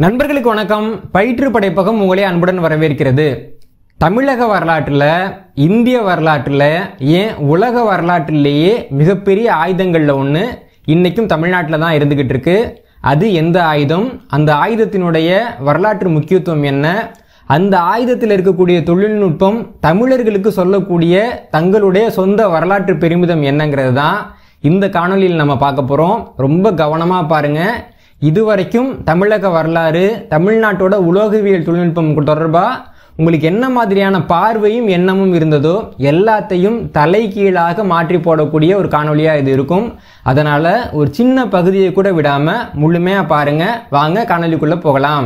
நண்பர்களுக்கு வணக்கம் பயிற்று படைப்பகம் உங்களை அன்புடன் வரவேற்கிறது தமிழக வரலாற்றில் இந்திய வரலாற்றில் ஏன் உலக வரலாற்றிலேயே மிகப்பெரிய ஆயுதங்களில் ஒன்று இன்னைக்கும் தமிழ்நாட்டில் தான் இருந்துகிட்டு இருக்கு அது எந்த ஆயுதம் அந்த ஆயுதத்தினுடைய வரலாற்று முக்கியத்துவம் என்ன அந்த ஆயுதத்தில் இருக்கக்கூடிய தொழில்நுட்பம் தமிழர்களுக்கு சொல்லக்கூடிய தங்களுடைய சொந்த வரலாற்று பெருமிதம் என்னங்கிறது தான் இந்த காணொளியில் நம்ம பார்க்க போகிறோம் ரொம்ப கவனமாக பாருங்கள் இதுவரைக்கும் தமிழக வரலாறு தமிழ்நாட்டோட உலோகவியல் தொழில்நுட்பம் தொடர்பாக உங்களுக்கு என்ன மாதிரியான பார்வையும் எண்ணமும் இருந்ததோ எல்லாத்தையும் தலைகீழாக மாற்றி போடக்கூடிய ஒரு காணொளியாக இது இருக்கும் அதனால் ஒரு சின்ன பகுதியை கூட விடாமல் முழுமையாக பாருங்கள் வாங்க காணொளிக்குள்ளே போகலாம்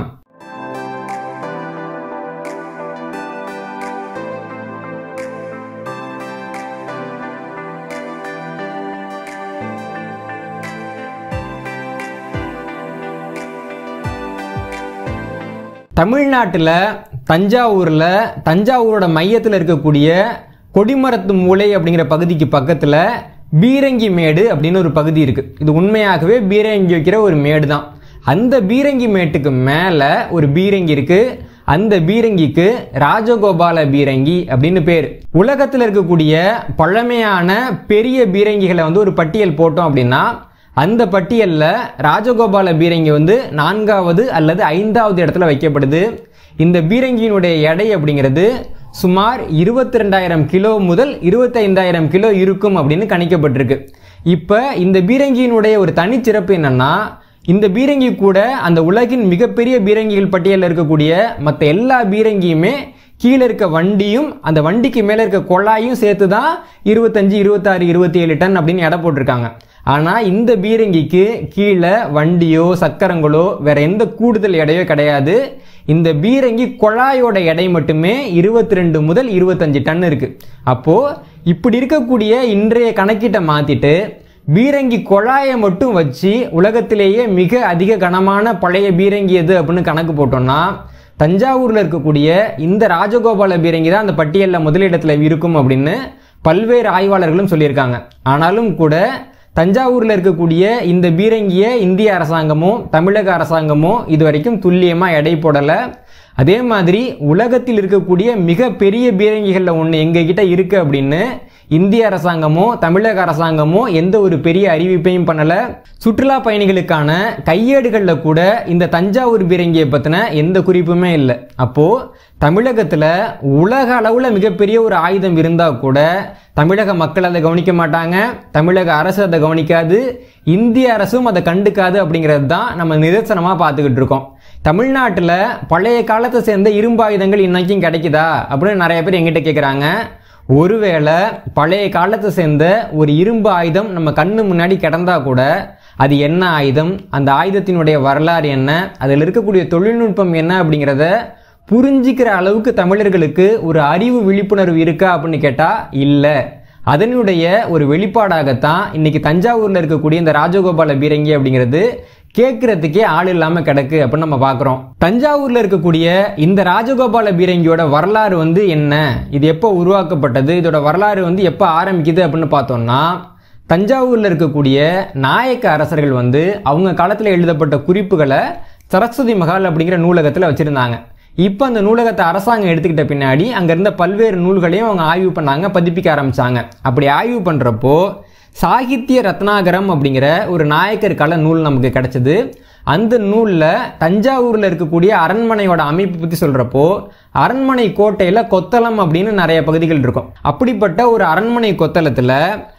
தமிழ்நாட்டில் தஞ்சாவூரில் தஞ்சாவூரோட மையத்தில் இருக்கக்கூடிய கொடிமரத்து மூலை அப்படிங்கிற பகுதிக்கு பக்கத்தில் பீரங்கி மேடு அப்படின்னு ஒரு பகுதி இருக்குது இது உண்மையாகவே பீரங்கி வைக்கிற ஒரு மேடு தான் அந்த பீரங்கி மேட்டுக்கு மேலே ஒரு பீரங்கி இருக்குது அந்த பீரங்கிக்கு ராஜகோபால பீரங்கி அப்படின்னு பேர் உலகத்தில் இருக்கக்கூடிய பழமையான பெரிய பீரங்கிகளை வந்து ஒரு பட்டியல் போட்டோம் அப்படின்னா அந்த பட்டியலில் ராஜகோபால பீரங்கி வந்து நான்காவது அல்லது ஐந்தாவது இடத்துல வைக்கப்படுது இந்த பீரங்கியினுடைய எடை அப்படிங்கிறது சுமார் இருபத்தி ரெண்டாயிரம் கிலோ முதல் இருபத்தைந்தாயிரம் கிலோ இருக்கும் அப்படின்னு கணிக்கப்பட்டிருக்கு இப்போ இந்த பீரங்கியினுடைய ஒரு தனிச்சிறப்பு என்னன்னா இந்த பீரங்கி கூட அந்த உலகின் மிகப்பெரிய பீரங்கிகள் பட்டியலில் இருக்கக்கூடிய மற்ற எல்லா பீரங்கியுமே கீழே இருக்க வண்டியும் அந்த வண்டிக்கு மேலே இருக்க குழாயும் சேர்த்து தான் இருபத்தஞ்சு இருபத்தாறு இருபத்தி ஏழு டன் அப்படின்னு எடை போட்டிருக்காங்க ஆனால் இந்த பீரங்கிக்கு கீழே வண்டியோ சக்கரங்களோ வேற எந்த கூடுதல் எடையோ கிடையாது இந்த பீரங்கி குழாயோட எடை மட்டுமே இருபத்தி ரெண்டு முதல் இருபத்தஞ்சு டன் இருக்கு அப்போ இப்படி இருக்கக்கூடிய இன்றைய கணக்கீட்டை மாத்திட்டு பீரங்கி குழாயை மட்டும் வச்சு உலகத்திலேயே மிக அதிக கனமான பழைய பீரங்கி எது அப்படின்னு கணக்கு போட்டோம்னா தஞ்சாவூரில் இருக்கக்கூடிய இந்த ராஜகோபால பீரங்கி தான் அந்த பட்டியலில் முதலிடத்தில் இருக்கும் அப்படின்னு பல்வேறு ஆய்வாளர்களும் சொல்லியிருக்காங்க ஆனாலும் கூட தஞ்சாவூரில் இருக்கக்கூடிய இந்த பீரங்கியை இந்திய அரசாங்கமோ தமிழக அரசாங்கமோ இது வரைக்கும் துல்லியமாக எடை போடலை அதே மாதிரி உலகத்தில் இருக்கக்கூடிய மிக பெரிய பீரங்கிகளில் ஒன்று எங்ககிட்ட இருக்கு அப்படின்னு இந்திய அரசாங்கமோ தமிழக அரசாங்கமோ எந்த ஒரு பெரிய அறிவிப்பையும் பண்ணலை சுற்றுலா பயணிகளுக்கான கையேடுகளில் கூட இந்த தஞ்சாவூர் பீரங்கியை பற்றின எந்த குறிப்புமே இல்லை அப்போது தமிழகத்தில் உலக அளவில் மிகப்பெரிய ஒரு ஆயுதம் இருந்தால் கூட தமிழக மக்கள் அதை கவனிக்க மாட்டாங்க தமிழக அரசு அதை கவனிக்காது இந்திய அரசும் அதை கண்டுக்காது அப்படிங்கிறது தான் நம்ம நிதர்சனமாக பார்த்துக்கிட்டு இருக்கோம் தமிழ்நாட்டில் பழைய காலத்தை சேர்ந்த இரும்பு ஆயுதங்கள் இன்னைக்கும் கிடைக்குதா அப்படின்னு நிறைய பேர் எங்கிட்ட கேட்குறாங்க ஒருவேளை பழைய காலத்தை சேர்ந்த ஒரு இரும்பு ஆயுதம் நம்ம கண்ணு முன்னாடி கிடந்தா கூட அது என்ன ஆயுதம் அந்த ஆயுதத்தினுடைய வரலாறு என்ன அதில் இருக்கக்கூடிய தொழில்நுட்பம் என்ன அப்படிங்கிறத புரிஞ்சிக்கிற அளவுக்கு தமிழர்களுக்கு ஒரு அறிவு விழிப்புணர்வு இருக்கா அப்படின்னு கேட்டால் இல்லை அதனுடைய ஒரு வெளிப்பாடாகத்தான் இன்னைக்கு தஞ்சாவூரில் இருக்கக்கூடிய இந்த ராஜகோபால பீரங்கி அப்படிங்கிறது கேட்கறதுக்கே ஆள் இல்லாமல் கிடக்கு அப்படின்னு நம்ம பார்க்குறோம் தஞ்சாவூரில் இருக்கக்கூடிய இந்த ராஜகோபால பீரங்கியோட வரலாறு வந்து என்ன இது எப்போ உருவாக்கப்பட்டது இதோட வரலாறு வந்து எப்போ ஆரம்பிக்குது அப்படின்னு பார்த்தோம்னா தஞ்சாவூரில் இருக்கக்கூடிய நாயக்க அரசர்கள் வந்து அவங்க காலத்தில் எழுதப்பட்ட குறிப்புகளை சரஸ்வதி மகால் அப்படிங்கிற நூலகத்தில் வச்சுருந்தாங்க இப்போ அந்த நூலகத்தை அரசாங்கம் எடுத்துக்கிட்ட பின்னாடி அங்கே இருந்த பல்வேறு நூல்களையும் அவங்க ஆய்வு பண்ணாங்க பதிப்பிக்க ஆரம்பித்தாங்க அப்படி ஆய்வு பண்ணுறப்போ சாகித்ய ரத்னாகரம் அப்படிங்கிற ஒரு நாயக்கர் கால நூல் நமக்கு கிடைச்சது அந்த நூலில் தஞ்சாவூரில் இருக்கக்கூடிய அரண்மனையோட அமைப்பு பற்றி சொல்கிறப்போ அரண்மனை கோட்டையில் கொத்தளம் அப்படின்னு நிறைய பகுதிகள் இருக்கும் அப்படிப்பட்ட ஒரு அரண்மனை கொத்தளத்தில்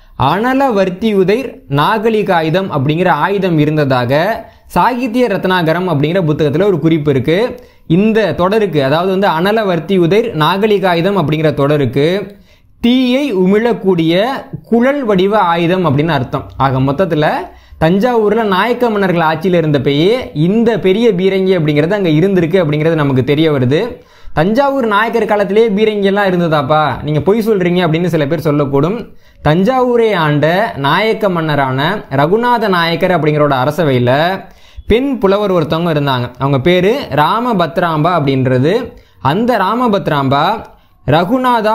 அனல வர்த்தி உதைர் நாகலிக ஆயுதம் அப்படிங்கிற ஆயுதம் இருந்ததாக சாகித்ய ரத்னாகரம் அப்படிங்கிற புத்தகத்தில் ஒரு குறிப்பு இருக்கு இந்த தொடருக்கு அதாவது வந்து அனல வர்த்தி உதைர் நாகலிக ஆயுதம் அப்படிங்கிற தொடருக்கு தீயை உமிழக்கூடிய குழல் வடிவ ஆயுதம் அப்படின்னு அர்த்தம் ஆக மொத்தத்தில் தஞ்சாவூரில் நாயக்க மன்னர்கள் ஆட்சியில் இருந்தப்பயே இந்த பெரிய பீரங்கி அப்படிங்கிறது அங்கே இருந்திருக்கு அப்படிங்கிறது நமக்கு தெரிய வருது தஞ்சாவூர் நாயக்கர் காலத்திலேயே பீரங்கி எல்லாம் இருந்ததாப்பா நீங்கள் பொய் சொல்கிறீங்க அப்படின்னு சில பேர் சொல்லக்கூடும் தஞ்சாவூரை ஆண்ட நாயக்க மன்னரான ரகுநாத நாயக்கர் அப்படிங்கிறோட அரசவையில் பெண் புலவர் ஒருத்தவங்க இருந்தாங்க அவங்க பேர் ராமபத்ராம்பா அப்படின்றது அந்த ராமபத்ராம்பா ரகுநாதா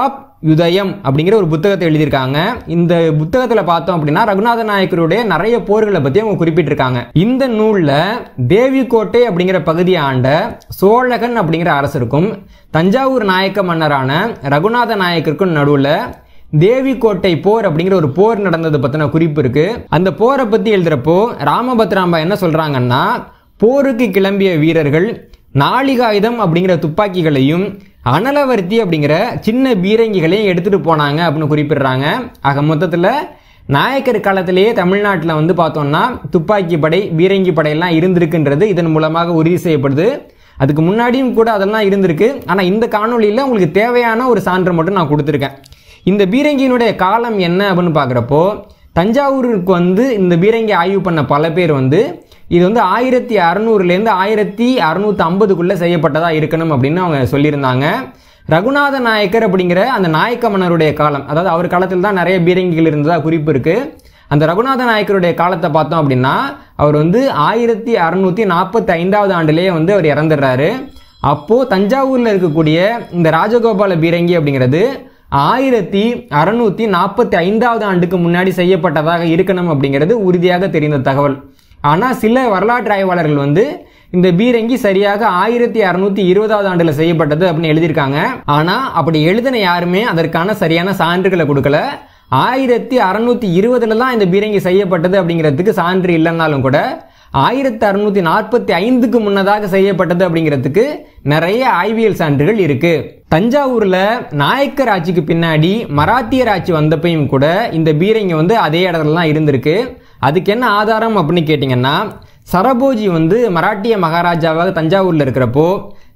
யுதயம் அப்படிங்கிற ஒரு புத்தகத்தை எழுதியிருக்காங்க இந்த புத்தகத்தில் பார்த்தோம் அப்படின்னா ரகுநாத நாயக்கருடைய நிறைய போர்களை பற்றி அவங்க குறிப்பிட்டிருக்காங்க இந்த நூலில் தேவிக்கோட்டை அப்படிங்கிற பகுதியை ஆண்ட சோழகன் அப்படிங்கிற அரசருக்கும் தஞ்சாவூர் நாயக்க மன்னரான ரகுநாத நாயக்கருக்கும் நடுவில் தேவிக்கோட்டை போர் அப்படிங்கிற ஒரு போர் நடந்தது பற்றின குறிப்பு இருக்கு அந்த போரை பற்றி எழுதுறப்போ ராமபத்ராம்பா என்ன சொல்றாங்கன்னா போருக்கு கிளம்பிய வீரர்கள் நாளிகாயுதம் அப்படிங்கிற துப்பாக்கிகளையும் அனலவர்த்தி அப்படிங்கிற சின்ன பீரங்கிகளையும் எடுத்துட்டு போனாங்க அப்படின்னு குறிப்பிடுறாங்க ஆக மொத்தத்தில் நாயக்கர் காலத்திலேயே தமிழ்நாட்டில் வந்து பார்த்தோம்னா துப்பாக்கி படை பீரங்கி படையெல்லாம் இருந்திருக்குன்றது இதன் மூலமாக உறுதி செய்யப்படுது அதுக்கு முன்னாடியும் கூட அதெல்லாம் இருந்திருக்கு ஆனால் இந்த காணொளியில் உங்களுக்கு தேவையான ஒரு சான்று மட்டும் நான் கொடுத்துருக்கேன் இந்த பீரங்கியினுடைய காலம் என்ன அப்படின்னு பார்க்குறப்போ தஞ்சாவூருக்கு வந்து இந்த பீரங்கி ஆய்வு பண்ண பல பேர் வந்து இது வந்து ஆயிரத்தி அறநூறுலேருந்து ஆயிரத்தி அறுநூத்தி ஐம்பதுக்குள்ளே செய்யப்பட்டதாக இருக்கணும் அப்படின்னு அவங்க சொல்லியிருந்தாங்க ரகுநாத நாயக்கர் அப்படிங்கிற அந்த நாயக்க மன்னருடைய காலம் அதாவது அவர் காலத்தில் தான் நிறைய பீரங்கிகள் இருந்ததா குறிப்பு இருக்கு அந்த ரகுநாத நாயக்கருடைய காலத்தை பார்த்தோம் அப்படின்னா அவர் வந்து ஆயிரத்தி அறுநூத்தி நாற்பத்தி ஐந்தாவது ஆண்டுலேயே வந்து அவர் இறந்துடுறாரு அப்போ தஞ்சாவூர்ல இருக்கக்கூடிய இந்த ராஜகோபால பீரங்கி அப்படிங்கிறது ஆயிரத்தி அறுநூத்தி நாற்பத்தி ஐந்தாவது ஆண்டுக்கு முன்னாடி செய்யப்பட்டதாக இருக்கணும் அப்படிங்கிறது உறுதியாக தெரிந்த தகவல் ஆனால் சில வரலாற்று ஆய்வாளர்கள் வந்து இந்த பீரங்கி சரியாக ஆயிரத்தி அறுநூத்தி இருபதாவது ஆண்டுல செய்யப்பட்டது அப்படின்னு எழுதியிருக்காங்க ஆனா அப்படி எழுதின யாருமே அதற்கான சரியான சான்றுகளை கொடுக்கல ஆயிரத்தி அறுநூத்தி இருபதுல தான் இந்த பீரங்கி செய்யப்பட்டது அப்படிங்கிறதுக்கு சான்று இல்லைன்னாலும் கூட ஆயிரத்தி அறுநூத்தி நாற்பத்தி ஐந்துக்கு முன்னதாக செய்யப்பட்டது அப்படிங்கிறதுக்கு நிறைய ஆய்வியல் சான்றுகள் இருக்கு தஞ்சாவூர்ல நாயக்கர் ஆட்சிக்கு பின்னாடி மராத்தியர் ஆட்சி வந்தப்பையும் கூட இந்த பீரங்கி வந்து அதே இடத்துல தான் இருந்திருக்கு அதுக்கு என்ன ஆதாரம் அப்படின்னு கேட்டிங்கன்னா சரபோஜி வந்து மராட்டிய மகாராஜாவாக தஞ்சாவூர்ல இருக்கிறப்போ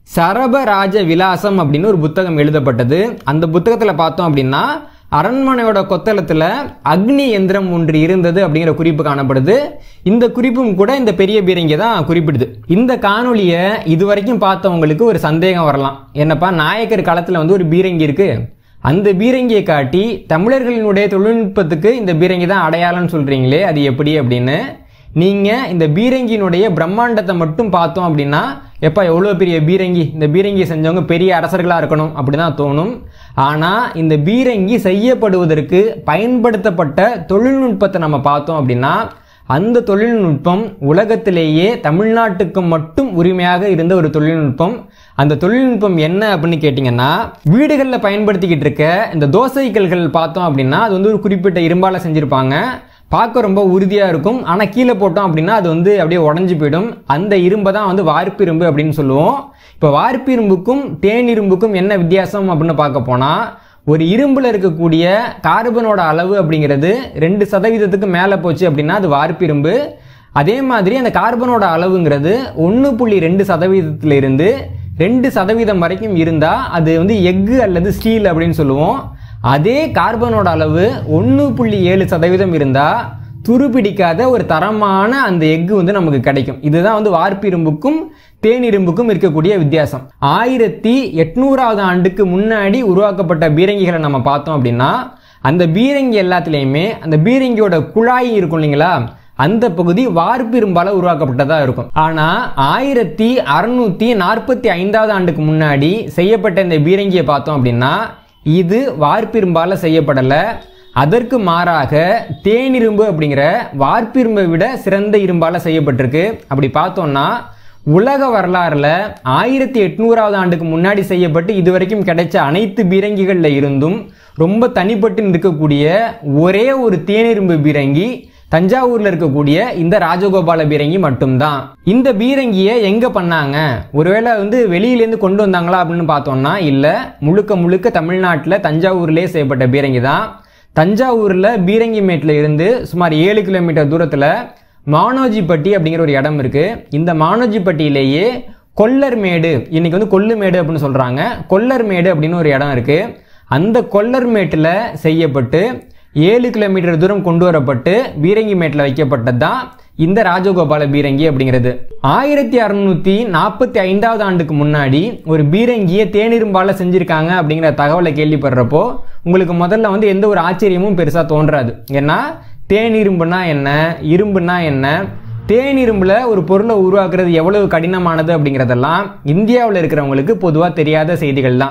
சரபராஜ விலாசம் அப்படின்னு ஒரு புத்தகம் எழுதப்பட்டது அந்த புத்தகத்தில் பார்த்தோம் அப்படின்னா அரண்மனையோட கொத்தளத்தில் அக்னி எந்திரம் ஒன்று இருந்தது அப்படிங்கிற குறிப்பு காணப்படுது இந்த குறிப்பும் கூட இந்த பெரிய பீரங்கி தான் குறிப்பிடுது இந்த காணொலியை இதுவரைக்கும் பார்த்தவங்களுக்கு ஒரு சந்தேகம் வரலாம் என்னப்பா நாயக்கர் காலத்தில் வந்து ஒரு பீரங்கி இருக்கு அந்த பீரங்கியை காட்டி தமிழர்களினுடைய தொழில்நுட்பத்துக்கு இந்த பீரங்கி தான் அடையாளம்னு சொல்றீங்களே அது எப்படி அப்படின்னு நீங்க இந்த பீரங்கியினுடைய பிரம்மாண்டத்தை மட்டும் பார்த்தோம் அப்படின்னா எப்பா எவ்வளோ பெரிய பீரங்கி இந்த பீரங்கி செஞ்சவங்க பெரிய அரசர்களாக இருக்கணும் அப்படிதான் தோணும் ஆனால் இந்த பீரங்கி செய்யப்படுவதற்கு பயன்படுத்தப்பட்ட தொழில்நுட்பத்தை நம்ம பார்த்தோம் அப்படின்னா அந்த தொழில்நுட்பம் உலகத்திலேயே தமிழ்நாட்டுக்கு மட்டும் உரிமையாக இருந்த ஒரு தொழில்நுட்பம் அந்த தொழில்நுட்பம் என்ன அப்படின்னு கேட்டிங்கன்னா வீடுகளில் பயன்படுத்திக்கிட்டு இருக்க இந்த தோசைக்கல்கள் பார்த்தோம் அப்படின்னா அது வந்து ஒரு குறிப்பிட்ட இரும்பால செஞ்சுருப்பாங்க பார்க்க ரொம்ப உறுதியாக இருக்கும் ஆனால் கீழே போட்டோம் அப்படின்னா அது வந்து அப்படியே உடஞ்சி போயிடும் அந்த இரும்பை தான் வந்து வார்ப்பிரும்பு அப்படின்னு சொல்லுவோம் இப்போ வார்ப்பிரும்புக்கும் தேன் இரும்புக்கும் என்ன வித்தியாசம் அப்படின்னு பார்க்க போனால் ஒரு இரும்பில் இருக்கக்கூடிய கார்பனோட அளவு அப்படிங்கிறது ரெண்டு சதவீதத்துக்கு மேலே போச்சு அப்படின்னா அது வார்ப்பிரும்பு அதே மாதிரி அந்த கார்பனோட அளவுங்கிறது ஒன்று புள்ளி ரெண்டு சதவீதத்துல இருந்து ரெண்டு சதவீதம் வரைக்கும் இருந்தால் அது வந்து எஃகு அல்லது ஸ்டீல் அப்படின்னு சொல்லுவோம் அதே கார்பனோட அளவு ஒன்று புள்ளி ஏழு சதவீதம் இருந்தால் துருப்பிடிக்காத ஒரு தரமான அந்த எஃகு வந்து நமக்கு கிடைக்கும் இதுதான் வந்து வார்ப்பிரும்புக்கும் தேனிரும்புக்கும் இருக்கக்கூடிய வித்தியாசம் ஆயிரத்தி எட்நூறாவது ஆண்டுக்கு முன்னாடி உருவாக்கப்பட்ட பீரங்கிகளை நம்ம பார்த்தோம் அப்படின்னா அந்த பீரங்கி எல்லாத்துலேயுமே அந்த பீரங்கியோட குழாய் இருக்கும் இல்லைங்களா அந்த பகுதி வார்ப்பிரும்பால உருவாக்கப்பட்டதா இருக்கும் ஆனா ஆயிரத்தி அறுநூத்தி நாற்பத்தி ஐந்தாவது ஆண்டுக்கு முன்னாடி செய்யப்பட்ட இந்த பீரங்கியை பார்த்தோம் அப்படின்னா இது வார்ப்பிரும்பால செய்யப்படல அதற்கு மாறாக தேனிரும்பு அப்படிங்கிற வார்ப்பிரும்பை விட சிறந்த இரும்பால செய்யப்பட்டிருக்கு அப்படி பார்த்தோம்னா உலக வரலாறுல ஆயிரத்தி எட்நூறாவது ஆண்டுக்கு முன்னாடி செய்யப்பட்டு இதுவரைக்கும் கிடைச்ச அனைத்து பீரங்கிகள்ல இருந்தும் ரொம்ப தனிப்பட்டு நிற்கக்கூடிய ஒரே ஒரு தேனிரும்பு பீரங்கி தஞ்சாவூர்ல இருக்கக்கூடிய இந்த ராஜகோபால பீரங்கி மட்டும்தான் இந்த பீரங்கியை எங்க பண்ணாங்க ஒருவேளை வந்து வெளியிலேருந்து கொண்டு வந்தாங்களா அப்படின்னு பார்த்தோம்னா இல்ல முழுக்க முழுக்க தமிழ்நாட்டில் தஞ்சாவூர்லேயே செய்யப்பட்ட பீரங்கி தான் தஞ்சாவூர்ல பீரங்கி மேட்ல இருந்து சுமார் ஏழு கிலோமீட்டர் தூரத்துல மானோஜிப்பட்டி அப்படிங்கிற ஒரு இடம் இருக்கு இந்த மானோஜிப்பட்டியிலேயே கொல்லர்மேடு இன்னைக்கு வந்து கொல்லுமேடு அப்படின்னு சொல்றாங்க கொல்லர்மேடு அப்படின்னு ஒரு இடம் இருக்கு அந்த கொல்லர்மேட்டில் செய்யப்பட்டு ஏழு கிலோமீட்டர் தூரம் கொண்டு வரப்பட்டு பீரங்கி மேட்டில் வைக்கப்பட்டது தான் இந்த ராஜகோபால பீரங்கி அப்படிங்கிறது ஆயிரத்தி அறுநூத்தி நாற்பத்தி ஐந்தாவது ஆண்டுக்கு முன்னாடி ஒரு பீரங்கியை தேனிரும்பால செஞ்சிருக்காங்க அப்படிங்கிற தகவலை கேள்விப்படுறப்போ உங்களுக்கு முதல்ல வந்து எந்த ஒரு ஆச்சரியமும் பெருசா தோன்றாது ஏன்னா தேனிரும்புனா என்ன இரும்புனா என்ன தேனிரும்புல ஒரு பொருளை உருவாக்குறது எவ்வளவு கடினமானது அப்படிங்கிறதெல்லாம் இந்தியாவில் இருக்கிறவங்களுக்கு பொதுவாக தெரியாத செய்திகள் தான்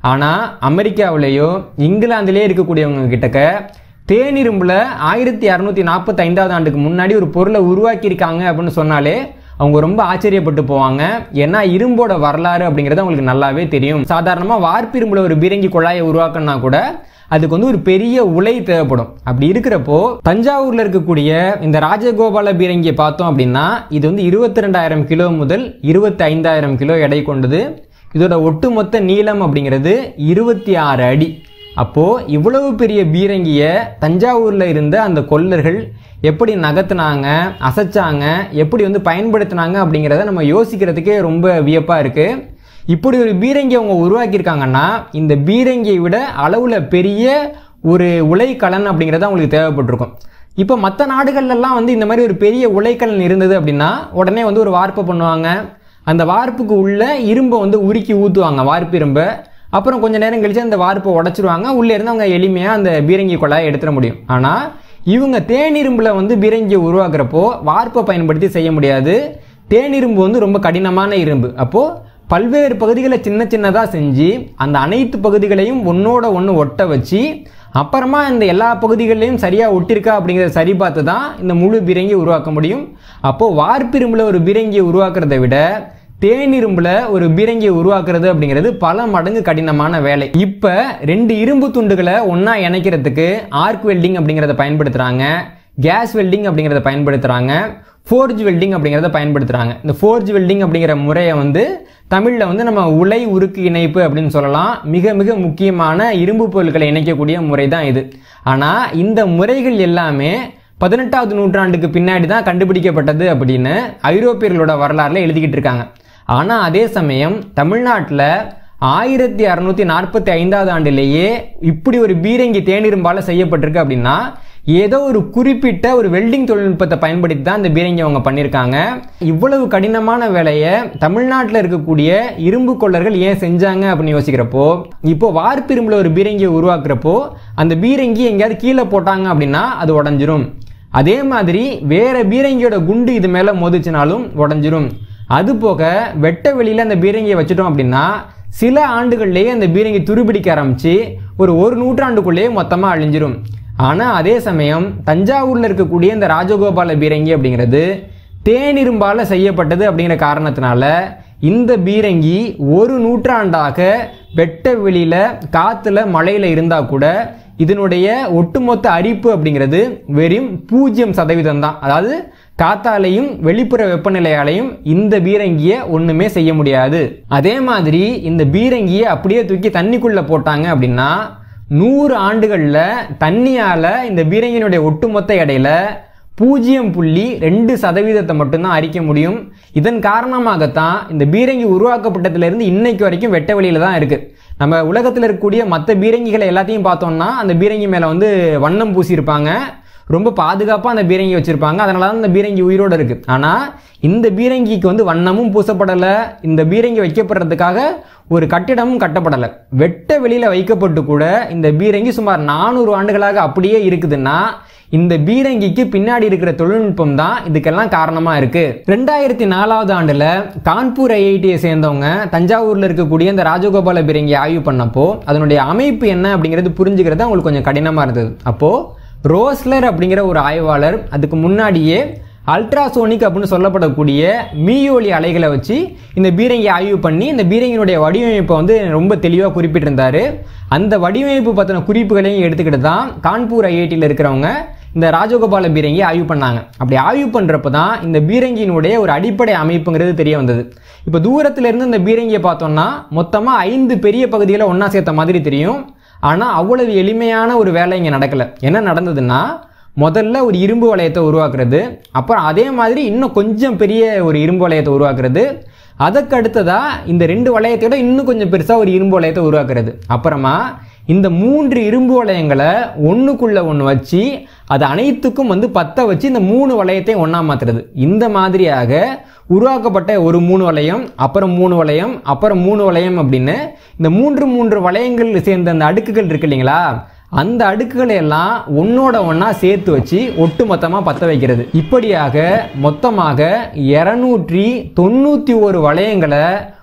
ஆனால் அமெரிக்காவிலேயோ இங்கிலாந்துலேயே இருக்கக்கூடியவங்க கிட்டக்க தேனிரும்புல ஆயிரத்தி இரநூத்தி நாற்பத்தி ஐந்தாவது ஆண்டுக்கு முன்னாடி ஒரு பொருளை உருவாக்கியிருக்காங்க அப்படின்னு சொன்னாலே அவங்க ரொம்ப ஆச்சரியப்பட்டு போவாங்க ஏன்னா இரும்போட வரலாறு அப்படிங்கிறது அவங்களுக்கு நல்லாவே தெரியும் சாதாரணமாக வார்ப்பிரும்புல ஒரு பீரங்கி குழாயை உருவாக்கணும்னா கூட அதுக்கு வந்து ஒரு பெரிய உலை தேவைப்படும் அப்படி இருக்கிறப்போ தஞ்சாவூர்ல இருக்கக்கூடிய இந்த ராஜகோபால பீரங்கியை பார்த்தோம் அப்படின்னா இது வந்து இருபத்தி ரெண்டாயிரம் கிலோ முதல் இருபத்தி ஐந்தாயிரம் கிலோ எடை கொண்டது இதோட ஒட்டுமொத்த நீளம் அப்படிங்கிறது இருபத்தி ஆறு அடி அப்போ இவ்வளவு பெரிய பீரங்கிய தஞ்சாவூர்ல இருந்த அந்த கொல்லர்கள் எப்படி நகர்த்துனாங்க அசைச்சாங்க எப்படி வந்து பயன்படுத்தினாங்க அப்படிங்கிறத நம்ம யோசிக்கிறதுக்கே ரொம்ப வியப்பா இருக்கு இப்படி ஒரு பீரங்கி அவங்க உருவாக்கியிருக்காங்கன்னா இந்த பீரங்கியை விட அளவுல பெரிய ஒரு உலைக்கலன் அப்படிங்கிறது அவங்களுக்கு தேவைப்பட்டிருக்கும் இப்போ மற்ற நாடுகள்லாம் வந்து இந்த மாதிரி ஒரு பெரிய உலைக்கலன் இருந்தது அப்படின்னா உடனே வந்து ஒரு வார்ப்பை பண்ணுவாங்க அந்த வார்ப்புக்கு உள்ள இரும்பை வந்து உருக்கி ஊற்றுவாங்க வார்ப்பு இரும்பை அப்புறம் கொஞ்ச நேரம் கழிச்சு அந்த வார்ப்பை உடைச்சிருவாங்க உள்ளே இருந்து அவங்க எளிமையாக அந்த பீரங்கி குழாயை எடுத்துட முடியும் ஆனால் இவங்க தேனிரும்புல வந்து பீரங்கியை உருவாக்குறப்போ வார்ப்பை பயன்படுத்தி செய்ய முடியாது தேனிரும்பு வந்து ரொம்ப கடினமான இரும்பு அப்போது பல்வேறு பகுதிகளை சின்ன சின்னதாக செஞ்சு அந்த அனைத்து பகுதிகளையும் ஒன்னோட ஒன்று ஒட்ட வச்சு அப்புறமா இந்த எல்லா பகுதிகளையும் சரியாக ஒட்டிருக்கா அப்படிங்கிறத சரி பார்த்து தான் இந்த முழு பீரங்கியை உருவாக்க முடியும் அப்போது வார்ப்பிரும்பில் ஒரு பீரங்கியை உருவாக்குறதை விட தேனிரும்புல ஒரு பீரங்கியை உருவாக்குறது அப்படிங்கிறது பல மடங்கு கடினமான வேலை இப்போ ரெண்டு இரும்பு துண்டுகளை ஒன்றா இணைக்கிறதுக்கு ஆர்க் வெல்டிங் அப்படிங்கிறத பயன்படுத்துகிறாங்க கேஸ் வெல்டிங் அப்படிங்கிறத பயன்படுத்துகிறாங்க ஃபோர்ஜ் வெல்டிங் அப்படிங்கிறத பயன்படுத்துகிறாங்க இந்த ஃபோர்ஜ் வெல்டிங் அப்படிங்கிற முறையை வந்து தமிழில் வந்து நம்ம உலை உருக்கு இணைப்பு அப்படின்னு சொல்லலாம் மிக மிக முக்கியமான இரும்பு பொருட்களை இணைக்கக்கூடிய முறை தான் இது ஆனால் இந்த முறைகள் எல்லாமே பதினெட்டாவது நூற்றாண்டுக்கு பின்னாடி தான் கண்டுபிடிக்கப்பட்டது அப்படின்னு ஐரோப்பியர்களோட வரலாறுல எழுதிக்கிட்டு இருக்காங்க ஆனால் அதே சமயம் தமிழ்நாட்டில் ஆயிரத்தி அறுநூத்தி நாற்பத்தி ஐந்தாவது ஆண்டிலேயே இப்படி ஒரு பீரங்கி தேனிரும்பால செய்யப்பட்டிருக்கு அப்படின்னா ஏதோ ஒரு குறிப்பிட்ட ஒரு வெல்டிங் தொழில்நுட்பத்தை பயன்படுத்தி தான் இந்த பீரங்கி அவங்க பண்ணியிருக்காங்க இவ்வளவு கடினமான வேலையை தமிழ்நாட்டில் இருக்கக்கூடிய இரும்பு கொள்ளர்கள் ஏன் செஞ்சாங்க அப்படின்னு யோசிக்கிறப்போ இப்போ வார்ப்பிரும்புல ஒரு பீரங்கியை உருவாக்குறப்போ அந்த பீரங்கி எங்கேயாவது கீழே போட்டாங்க அப்படின்னா அது உடஞ்சிரும் அதே மாதிரி வேற பீரங்கியோட குண்டு இது மேலே மோதிச்சினாலும் உடஞ்சிரும் அது போக வெட்ட வெளியில் அந்த பீரங்கியை வச்சுட்டோம் அப்படின்னா சில ஆண்டுகள்லேயே அந்த பீரங்கி துருபிடிக்க ஆரம்பிச்சு ஒரு ஒரு நூற்றாண்டுக்குள்ளேயே மொத்தமாக அழிஞ்சிரும் ஆனால் அதே சமயம் தஞ்சாவூரில் இருக்கக்கூடிய இந்த ராஜகோபால பீரங்கி அப்படிங்கிறது தேனிரும்பால செய்யப்பட்டது அப்படிங்கிற காரணத்தினால இந்த பீரங்கி ஒரு நூற்றாண்டாக வெட்ட வெளியில காத்துல மழையில இருந்தா கூட இதனுடைய ஒட்டுமொத்த அரிப்பு அப்படிங்கிறது வெறும் பூஜ்ஜியம் சதவீதம் தான் அதாவது காத்தாலையும் வெளிப்புற வெப்பநிலையாலையும் இந்த பீரங்கியை ஒண்ணுமே செய்ய முடியாது அதே மாதிரி இந்த பீரங்கியை அப்படியே தூக்கி தண்ணிக்குள்ள போட்டாங்க அப்படின்னா நூறு ஆண்டுகள்ல தண்ணியால இந்த பீரங்கியினுடைய ஒட்டுமொத்த எடையில பூஜ்ஜியம் புள்ளி ரெண்டு சதவீதத்தை மட்டும்தான் அரிக்க முடியும் இதன் காரணமாகத்தான் இந்த பீரங்கி உருவாக்கப்பட்டதுலேருந்து இன்னைக்கு வரைக்கும் வெட்ட வெளியில தான் இருக்கு நம்ம உலகத்தில் இருக்கக்கூடிய மற்ற பீரங்கிகளை எல்லாத்தையும் பார்த்தோம்னா அந்த பீரங்கி மேலே வந்து வண்ணம் பூசியிருப்பாங்க ரொம்ப பாதுகாப்பாக அந்த பீரங்கி வச்சிருப்பாங்க அதனால தான் இந்த பீரங்கி உயிரோடு இருக்கு ஆனால் இந்த பீரங்கிக்கு வந்து வண்ணமும் பூசப்படலை இந்த பீரங்கி வைக்கப்படுறதுக்காக ஒரு கட்டிடமும் கட்டப்படலை வெட்ட வெளியில வைக்கப்பட்டு கூட இந்த பீரங்கி சுமார் நானூறு ஆண்டுகளாக அப்படியே இருக்குதுன்னா இந்த பீரங்கிக்கு பின்னாடி இருக்கிற தொழில்நுட்பம் தான் இதுக்கெல்லாம் காரணமா இருக்கு ரெண்டாயிரத்தி நாலாவது ஆண்டுல கான்பூர் ஐஐடியை சேர்ந்தவங்க தஞ்சாவூர்ல இருக்கக்கூடிய இந்த ராஜகோபால பீரங்கி ஆய்வு பண்ணப்போ அதனுடைய அமைப்பு என்ன அப்படிங்கிறது புரிஞ்சுக்கிறது அவங்களுக்கு கொஞ்சம் கடினமா இருந்தது அப்போ ரோஸ்லர் அப்படிங்கிற ஒரு ஆய்வாளர் அதுக்கு முன்னாடியே அல்ட்ராசோனிக் அப்படின்னு சொல்லப்படக்கூடிய மீயொலி அலைகளை வச்சு இந்த பீரங்கி ஆய்வு பண்ணி இந்த பீரங்கினுடைய வடிவமைப்பை வந்து ரொம்ப தெளிவாக குறிப்பிட்டிருந்தாரு அந்த வடிவமைப்பு பற்றின குறிப்புகளையும் எடுத்துக்கிட்டு தான் கான்பூர் ஐஐடியில் இருக்கிறவங்க இந்த ராஜகோபால பீரங்கி ஆய்வு பண்ணாங்க அப்படி ஆய்வு பண்ணுறப்ப தான் இந்த பீரங்கியினுடைய ஒரு அடிப்படை அமைப்புங்கிறது தெரிய வந்தது இப்போ தூரத்துல இருந்து இந்த பீரங்கியை பார்த்தோம்னா மொத்தமாக ஐந்து பெரிய பகுதிகளை ஒன்றா சேர்த்த மாதிரி தெரியும் ஆனால் அவ்வளவு எளிமையான ஒரு வேலை இங்கே நடக்கலை என்ன நடந்ததுன்னா முதல்ல ஒரு இரும்பு வளையத்தை உருவாக்குறது அப்புறம் அதே மாதிரி இன்னும் கொஞ்சம் பெரிய ஒரு இரும்பு வளையத்தை உருவாக்குறது அதுக்கு அடுத்ததா இந்த ரெண்டு வளையத்தை விட இன்னும் கொஞ்சம் பெருசாக ஒரு இரும்பு வளையத்தை உருவாக்குறது அப்புறமா இந்த மூன்று இரும்பு வளையங்களை ஒன்றுக்குள்ள ஒன்று வச்சு அது அனைத்துக்கும் வந்து பத்த வச்சு இந்த மூணு வளையத்தையும் ஒன்றா மாத்துறது இந்த மாதிரியாக உருவாக்கப்பட்ட ஒரு மூணு வளையம் அப்புறம் மூணு வளையம் அப்புறம் மூணு வளையம் அப்படின்னு இந்த மூன்று மூன்று வளையங்கள் சேர்ந்த அந்த அடுக்குகள் இருக்கு இல்லைங்களா அந்த அடுக்குகளை எல்லாம் ஒன்னோட ஒன்றா சேர்த்து வச்சு ஒட்டு மொத்தமாக பற்ற வைக்கிறது இப்படியாக மொத்தமாக இரநூற்றி தொண்ணூற்றி ஒரு வளையங்களை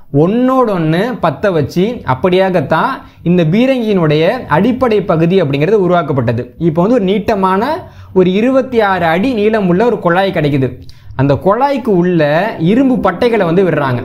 ஒன்னோடு ஒன்று பற்ற வச்சு அப்படியாகத்தான் இந்த பீரங்கியினுடைய அடிப்படை பகுதி அப்படிங்கிறது உருவாக்கப்பட்டது இப்போ வந்து ஒரு நீட்டமான ஒரு இருபத்தி ஆறு அடி நீளமுள்ள ஒரு குழாய் கிடைக்குது அந்த குழாய்க்கு உள்ள இரும்பு பட்டைகளை வந்து விடுறாங்க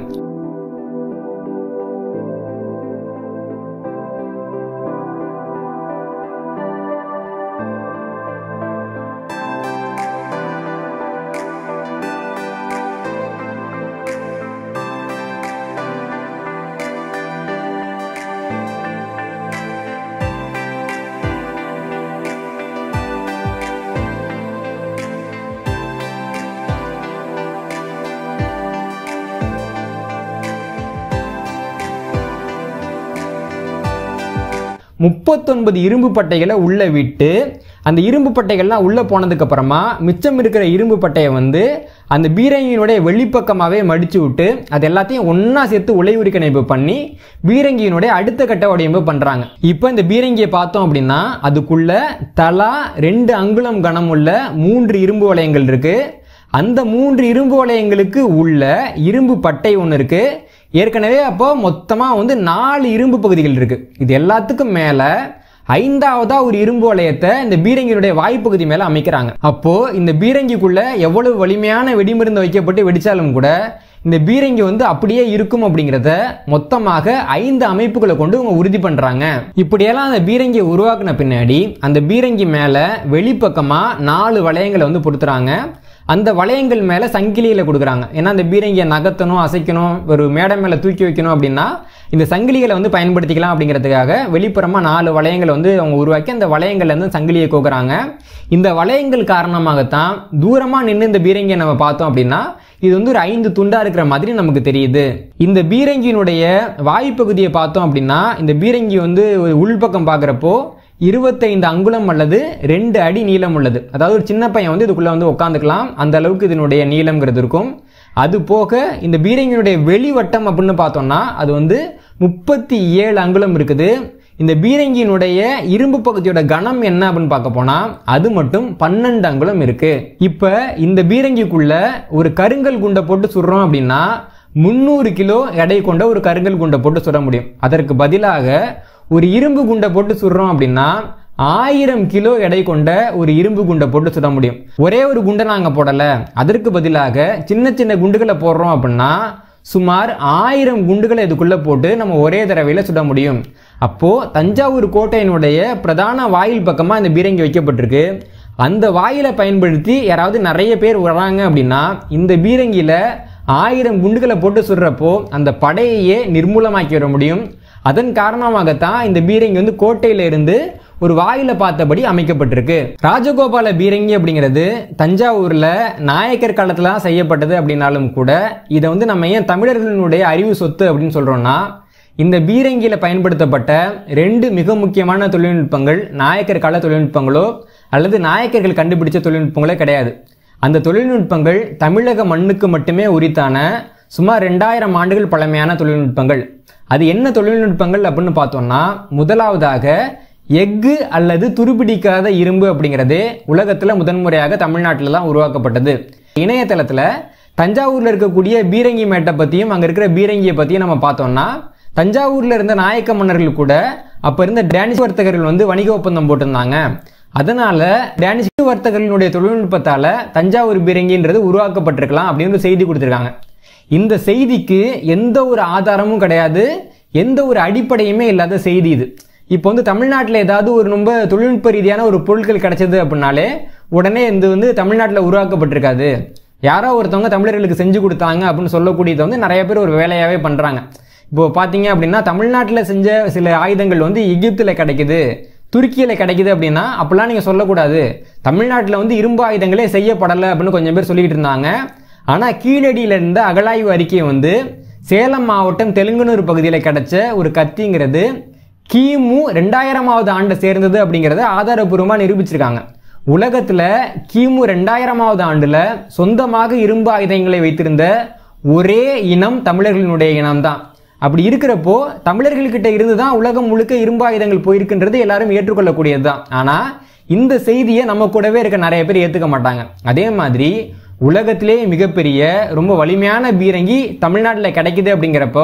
முப்பத்தொன்பது இரும்பு பட்டைகளை உள்ள விட்டு அந்த இரும்பு பட்டைகள்லாம் உள்ள போனதுக்கு அப்புறமா மிச்சம் இருக்கிற இரும்பு பட்டையை வந்து அந்த பீரங்கியினுடைய வெளிப்பக்கமாகவே மடிச்சு விட்டு அது எல்லாத்தையும் ஒன்றா சேர்த்து உலையுரிக்கணைப்பு பண்ணி பீரங்கியினுடைய அடுத்த கட்ட வடிவமைப்பு பண்ணுறாங்க இப்போ இந்த பீரங்கியை பார்த்தோம் அப்படின்னா அதுக்குள்ள தலா ரெண்டு அங்குலம் கனம் உள்ள மூன்று இரும்பு வளையங்கள் இருக்கு அந்த மூன்று இரும்பு வளையங்களுக்கு உள்ள இரும்பு பட்டை ஒன்று இருக்கு ஏற்கனவே அப்போ மொத்தமாக வந்து நாலு இரும்பு பகுதிகள் இருக்கு இது எல்லாத்துக்கும் மேலே ஐந்தாவதா ஒரு இரும்பு வளையத்தை இந்த பீரங்கியினுடைய வாய்ப்பகுதி மேல அமைக்கிறாங்க அப்போ இந்த பீரங்கிக்குள்ள எவ்வளவு வலிமையான வெடிமருந்து வைக்கப்பட்டு வெடிச்சாலும் கூட இந்த பீரங்கி வந்து அப்படியே இருக்கும் அப்படிங்கிறத மொத்தமாக ஐந்து அமைப்புகளை கொண்டு இவங்க உறுதி பண்றாங்க இப்படியெல்லாம் அந்த பீரங்கியை உருவாக்குன பின்னாடி அந்த பீரங்கி மேல வெளிப்பக்கமா நாலு வளையங்களை வந்து பொருத்துறாங்க அந்த வளையங்கள் மேலே சங்கிலியில் கொடுக்குறாங்க ஏன்னா அந்த பீரங்கியை நகர்த்தணும் அசைக்கணும் ஒரு மேடை மேலே தூக்கி வைக்கணும் அப்படின்னா இந்த சங்கிலிகளை வந்து பயன்படுத்திக்கலாம் அப்படிங்கிறதுக்காக வெளிப்புறமாக நாலு வளையங்களை வந்து அவங்க உருவாக்கி அந்த வளையங்கள்லேருந்து சங்கிலியை கோக்குறாங்க இந்த வளையங்கள் காரணமாகத்தான் தூரமாக நின்று இந்த பீரங்கியை நம்ம பார்த்தோம் அப்படின்னா இது வந்து ஒரு ஐந்து துண்டா இருக்கிற மாதிரி நமக்கு தெரியுது இந்த பீரங்கியினுடைய வாய்ப்பகுதியை பார்த்தோம் அப்படின்னா இந்த பீரங்கி வந்து ஒரு உள்பக்கம் பார்க்குறப்போ இருபத்தைந்து அங்குலம் அல்லது ரெண்டு அடி நீளம் உள்ளது அதாவது ஒரு சின்ன பையன் வந்து இதுக்குள்ள வந்து உட்காந்துக்கலாம் அந்த அளவுக்கு இதனுடைய நீளம்ங்கிறது இருக்கும் அது போக இந்த பீரங்கியினுடைய வெளிவட்டம் அப்படின்னு பார்த்தோம்னா அது வந்து முப்பத்தி ஏழு அங்குலம் இருக்குது இந்த பீரங்கியினுடைய இரும்பு பகுதியோட கனம் என்ன அப்படின்னு பார்க்க போனா அது மட்டும் பன்னெண்டு அங்குலம் இருக்கு இப்ப இந்த பீரங்கிக்குள்ள ஒரு கருங்கல் குண்டை போட்டு சுடுறோம் அப்படின்னா முந்நூறு கிலோ எடை கொண்ட ஒரு கருங்கல் குண்டை போட்டு சுட முடியும் அதற்கு பதிலாக ஒரு இரும்பு குண்டை போட்டு சுடுறோம் அப்படின்னா ஆயிரம் கிலோ எடை கொண்ட ஒரு இரும்பு குண்டை போட்டு சுட முடியும் ஒரே ஒரு குண்டை நாங்க போடல அதற்கு பதிலாக சின்ன சின்ன குண்டுகளை போடுறோம் அப்படின்னா சுமார் ஆயிரம் குண்டுகளை இதுக்குள்ள போட்டு நம்ம ஒரே தடவையில சுட முடியும் அப்போ தஞ்சாவூர் கோட்டையினுடைய பிரதான வாயில் பக்கமா இந்த பீரங்கி வைக்கப்பட்டிருக்கு அந்த வாயிலை பயன்படுத்தி யாராவது நிறைய பேர் வராங்க அப்படின்னா இந்த பீரங்கியில ஆயிரம் குண்டுகளை போட்டு சுடுறப்போ அந்த படையையே நிர்மூலமாக்கி வர முடியும் அதன் காரணமாகத்தான் இந்த பீரங்கி வந்து கோட்டையில இருந்து ஒரு வாயில பார்த்தபடி அமைக்கப்பட்டிருக்கு ராஜகோபால பீரங்கி அப்படிங்கிறது தஞ்சாவூர்ல நாயக்கர் காலத்துல தான் செய்யப்பட்டது அப்படின்னாலும் கூட இதை வந்து நம்ம ஏன் தமிழர்களினுடைய அறிவு சொத்து அப்படின்னு சொல்றோம்னா இந்த பீரங்கியில பயன்படுத்தப்பட்ட ரெண்டு மிக முக்கியமான தொழில்நுட்பங்கள் நாயக்கர் கால தொழில்நுட்பங்களோ அல்லது நாயக்கர்கள் கண்டுபிடிச்ச தொழில்நுட்பங்களோ கிடையாது அந்த தொழில்நுட்பங்கள் தமிழக மண்ணுக்கு மட்டுமே உரித்தான சுமார் ரெண்டாயிரம் ஆண்டுகள் பழமையான தொழில்நுட்பங்கள் அது என்ன தொழில்நுட்பங்கள் அப்படின்னு பார்த்தோம்னா முதலாவதாக எஃகு அல்லது துருப்பிடிக்காத இரும்பு அப்படிங்கிறது உலகத்தில் முதன்முறையாக தமிழ்நாட்டில் தான் உருவாக்கப்பட்டது இணையதளத்தில் தஞ்சாவூரில் இருக்கக்கூடிய பீரங்கி மேட்டை பற்றியும் அங்கே இருக்கிற பீரங்கியை பற்றியும் நம்ம பார்த்தோம்னா தஞ்சாவூரில் இருந்த நாயக்க மன்னர்கள் கூட அப்போ இருந்த டேனிஷ் வர்த்தகர்கள் வந்து வணிக ஒப்பந்தம் போட்டிருந்தாங்க அதனால டேனிஷ் வர்த்தகர்களுடைய தொழில்நுட்பத்தால தஞ்சாவூர் பீரங்கின்றது உருவாக்கப்பட்டிருக்கலாம் அப்படின்னு ஒரு செய்தி கொடுத்துருக்காங்க இந்த செய்திக்கு எந்த ஒரு ஆதாரமும் கிடையாது எந்த ஒரு அடிப்படையுமே இல்லாத செய்தி இது இப்போ வந்து தமிழ்நாட்டில் ஏதாவது ஒரு ரொம்ப தொழில்நுட்ப ரீதியான ஒரு பொருட்கள் கிடைச்சது அப்படின்னாலே உடனே இது வந்து தமிழ்நாட்டில் உருவாக்கப்பட்டிருக்காது யாரோ ஒருத்தவங்க தமிழர்களுக்கு செஞ்சு கொடுத்தாங்க அப்படின்னு சொல்லக்கூடியதை வந்து நிறைய பேர் ஒரு வேலையாகவே பண்ணுறாங்க இப்போ பார்த்தீங்க அப்படின்னா தமிழ்நாட்டில் செஞ்ச சில ஆயுதங்கள் வந்து எகிப்தில் கிடைக்குது துருக்கியில் கிடைக்குது அப்படின்னா அப்படிலாம் நீங்கள் சொல்லக்கூடாது தமிழ்நாட்டில் வந்து இரும்பு ஆயுதங்களே செய்யப்படலை அப்படின்னு கொஞ்சம் பேர் சொல்லிக்கிட்டு இருந்தாங்க ஆனால் கீழடியில் இருந்த அகழாய்வு அறிக்கை வந்து சேலம் மாவட்டம் தெலுங்குனூர் பகுதியில் கிடைச்ச ஒரு கத்திங்கிறது கிமு ரெண்டாயிரமாவது ஆண்டை சேர்ந்தது அப்படிங்கிறத ஆதாரபூர்வமாக நிரூபிச்சிருக்காங்க உலகத்தில் கிமு ரெண்டாயிரமாவது ஆண்டில் சொந்தமாக இரும்பு ஆயுதங்களை வைத்திருந்த ஒரே இனம் தமிழர்களினுடைய இனம்தான் அப்படி இருக்கிறப்போ தமிழர்கள்கிட்ட இருந்து தான் உலகம் முழுக்க இரும்பு ஆயுதங்கள் போயிருக்குன்றது எல்லாரும் ஏற்றுக்கொள்ளக்கூடியது தான் ஆனால் இந்த செய்தியை நம்ம கூடவே இருக்க நிறைய பேர் ஏற்றுக்க மாட்டாங்க அதே மாதிரி உலகத்திலே மிகப்பெரிய ரொம்ப வலிமையான பீரங்கி தமிழ்நாட்டில் கிடைக்குது அப்படிங்கிறப்போ